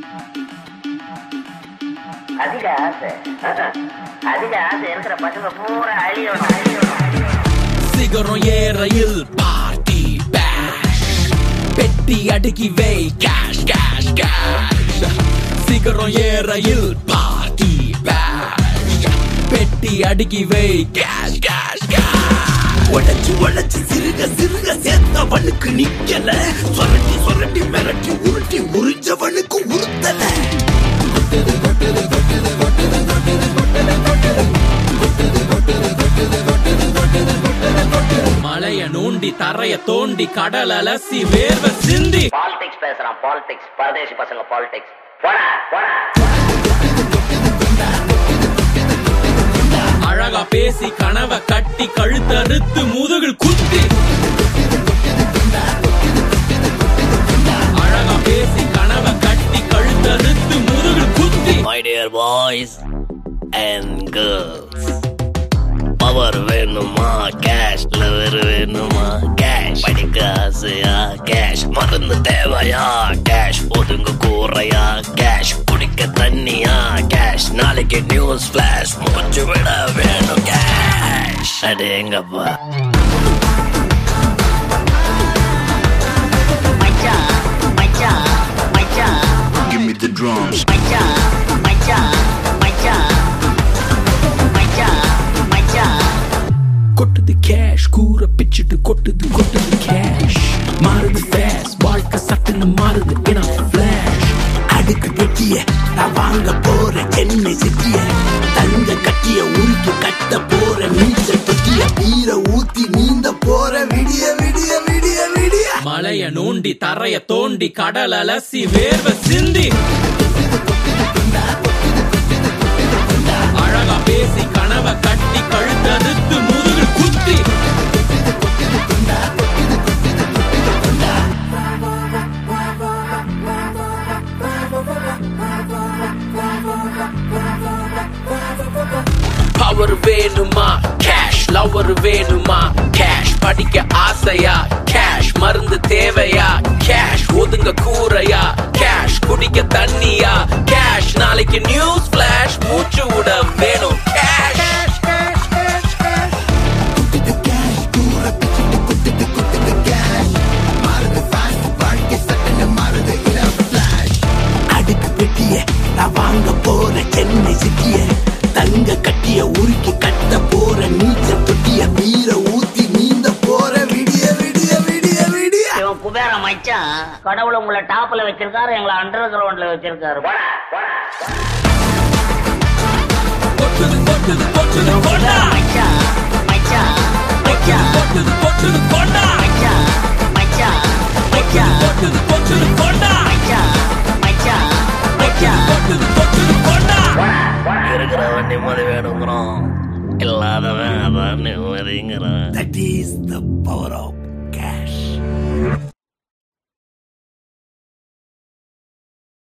அதிக ஆசை அதிக ஆசை இருக்கிற பசங்க பூரா அழியணும் அழியணும் அழியணும் சிகரம் ஏறையில் பார்ட்டி பேஷ் பெட்டி அடுக்கி வை கேஷ் கேஷ் கேஷ் சிகரம் ஏறையில் பார்ட்டி பேஷ் பெட்டி அடுக்கி வை கேஷ் கேஷ் கேஷ் உழைச்சு உழைச்சு சிறுக சிறுக சேர்த்தவனுக்கு நிக்கல சொரட்டி சொரட்டி மிரட்டி உருட்டி உறிஞ்சவனுக்கு உறுத்தல மலைய நோண்டி தரைய தோண்டி கடல் அலசி வேர்வ சிந்தி பாலிடிக்ஸ் பேசுறான் பாலிடிக்ஸ் பரதேசி பசங்க பாலிடிக்ஸ் போடா போடா அழகா பேசி கனவ கட்டி கழுத்தறுத்து முதுகில் குத்தி அழகா பேசி கனவ கட்டி கழுத்தறுத்து முதுகில் குத்தி My dear boys and girls power வேணுமா கேஷ் லவர் வேணுமா கேஷ் படிக்க ஆசையா கேஷ் மருந்து தேவையா கேஷ் ஒதுங்க கூறையா கேஷ் குடிக்க தண்ணியா கேஷ் நாளைக்கு நியூஸ் பிளாஷ் மூச்சு விட வேணும் கேஷ் அடேங்கப்பா மச்சான் மச்சான் மச்சான் Give me the drums. மச்சான் மச்சான் மச்சான் மச்சான் மச்சான் கொட்டுது கேஷ் கூற பிச்சுட்டு கொட்டுது கொட்டுது கேஷ் மாறுது ஃபேஸ் வாழ்க்கை சட்டுன்னு மாறுது ஏன்னா ஃபிளாஷ் அடுக்கு பெட்டிய நான் வாங்க போற சென்னை சிட்டிய தங்க கட்டிய உருக்கி கட்ட போற நீச்சல் தொட்டிய நீர ஊத்தி நீந்த போற விடிய விடிய விடிய விடிய மலைய நோண்டி தரைய தோண்டி கடல் அலசி வேர்வ சிந்தி அழகா பேசி கனவ கட்டி கழுத்தறுத்து முதுகில் குத்தி பவர் வேணுமா கேஷ் லவர் வேணுமா கேஷ் படிக்க ஆசையா கேஷ் மருந்து தேவையா கேஷ் ஒதுங்க கூரையா கேஷ் குடிக்க தண்ணியா கேஷ் நாளைக்கு நியூஸ் பிளாஷ் மூச்சு விட வேணும் கேஷ் அடுக்கு பெட்டிய நான் வாங்க போற சென்னை சிட்டிய தங்க கட்டிய உருக்கி கட்ட போற நீச்சல் தொட்டிய வீர ஊத்தி நீந்த போற விடிய விடிய விடிய விடிய இவன் குபேர மச்சான் கடவுளை உங்களை டாப்ல வச்சிருக்காரு எங்களை அண்டர் கிரவுண்ட்ல வச்சிருக்காரு போடா போடா கொட்டுது கொட்டுது கொட்டுது கொண்டா மச்சான் மச்சான் மச்சான் கொட்டுது கொட்டுது கொண்டா மச்சான் மச்சான் மச்சான் கொட்டுது கொட்டுது கொண்டா மச்சான் மச்சான் மச்சான் கொட்டுது கொட்டுது கொண்டா இருக்கிறவன் நிம்மதி வேணுங்கிறோம் இல்லாதவன் அதான் நிம்மதிங்கிறான் That is the power of